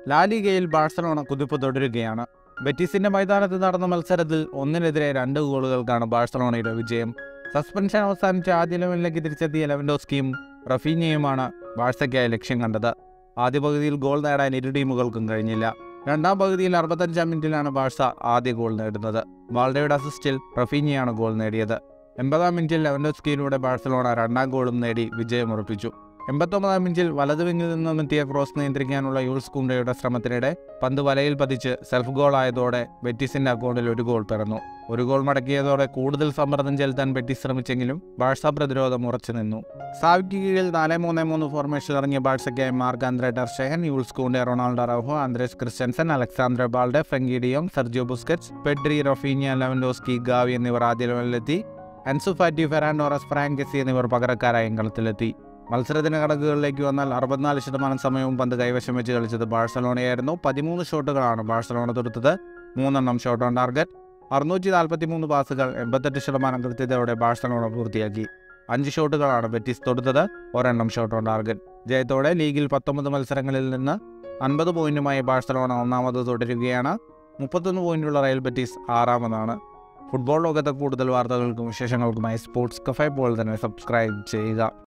ലാലിഗയിൽ Barcelona കുതിപ്പ് തുടരുകയാണ് ബെറ്റീസിന്റെ മൈതാനത്ത് നടന്ന മത്സരത്തിൽ ഒന്നിനെതിരെ രണ്ട് ഗോളുകൾക്കാണ് ബാഴ്സലോണയുടെ വിജയം സസ്പെൻഷൻ അവസാനിച്ച ആദ്യ ലെവലിലേക്ക് തിരിച്ചെത്തിയ ലെവൻഡോസ്കിയും റഫീനിയയുമാണ് ബാഴ്സയ്ക്കായി ലക്ഷ്യം കണ്ടത് ആദ്യ പകുതിയിൽ ഗോൾ നേടാൻ ഇരു ടീമുകൾക്കും കഴിഞ്ഞില്ല രണ്ടാം പകുതിയിൽ അറുപത്തഞ്ചാം മിനിറ്റിലാണ് ബാഴ്സ ആദ്യ ഗോൾ നേടുന്നത് വാൾഡയുടെ അസിസ്റ്റിൽ റഫീനിയാണ് ഗോൾ നേടിയത് എൺപതാം മിനിറ്റിൽ ലെവൻഡോസ്കിയിലൂടെ ബാഴ്സലോണ രണ്ടാം ഗോളും നേടി വിജയമുറപ്പിച്ചു എൺപത്തൊമ്പതാം മിനിറ്റിൽ വലതുവിങ്ങിൽ നിന്നും എത്തിയ ക്രോസ് നിയന്ത്രിക്കാനുള്ള യൂൾസ് കുണ്ടയുടെ ശ്രമത്തിനിടെ പന്ത് വലയിൽ പതിച്ച് സെൽഫ് ഗോൾ ആയതോടെ ബെറ്റിസിന്റെ അക്കൗണ്ടിൽ ഒരു ഗോൾ പിറന്നു ഒരു ഗോൾ മടക്കിയതോടെ കൂടുതൽ സമ്മർദ്ദം ചെലുത്താൻ ബെറ്റിസ് ശ്രമിച്ചെങ്കിലും ബാഴ്സ പ്രതിരോധം ഉറച്ചു നിന്നു സാവിക്ക് കീഴിൽ നാല് മൂന്ന് മൂന്ന് ഫോർമേഷൻ ഇറങ്ങിയ ബാഴ്സയ്ക്കായി Marc Andre ter Stegen Jules Kounde Ronald Araujo Andreas Christensen Alejandro Balde Frenkie de Jong Sergio Busquets Pedri Raphinha Lewandowski Gavi എന്നിവർ ആദ്യ ലെവലിലെത്തി അൻസു ഫാറ്റി ഫെറാൻഡോറസ് ഫ്രാങ്കസി എന്നിവർ പകരക്കാരായി കളത്തിലെത്തി മത്സരത്തിന് കണക്കുകളിലേക്ക് വന്നാൽ അറുപത്തിനാല് ശതമാനം സമയവും പന്ത് കൈവശം വെച്ച് കളിച്ചത് ബാഴ്സലോണയായിരുന്നു പതിമൂന്ന് ഷോട്ടുകളാണ് ബാഴ്സലോണ തൊടുത്തത് മൂന്നെണ്ണം ഷോട്ട് ഓൺ ടാർഗറ്റ് അറുന്നൂറ്റി നാൽപ്പത്തി മൂന്ന് പാസുകൾ എൺപത്തെട്ട് ശതമാനം കൃത്യതയോടെ ബാഴ്സലോണ പൂർത്തിയാക്കി അഞ്ച് ഷോട്ടുകളാണ് ബെറ്റിസ് തൊടുത്തത് ഒരെണ്ണം ഷോട്ട് ഓൺ ടാർഗറ്റ് ജയത്തോടെ ലീഗിൽ പത്തൊമ്പത് മത്സരങ്ങളിൽ നിന്ന് അൻപത് പോയിന്റുമായി ബാഴ്സലോണ ഒന്നാമത് തുടരുകയാണ് മുപ്പത്തൊന്ന് പോയിന്റുള്ള റയൽ ബെറ്റീസ് ആറാമതാണ് ഫുട്ബോൾ ലോകത്തെ കൂടുതൽ വാർത്തകൾക്കും വിശേഷങ്ങൾക്കുമായി സ്പോർട്സ് കഫേ പോലെ തന്നെ സബ്സ്ക്രൈബ് ചെയ്യുക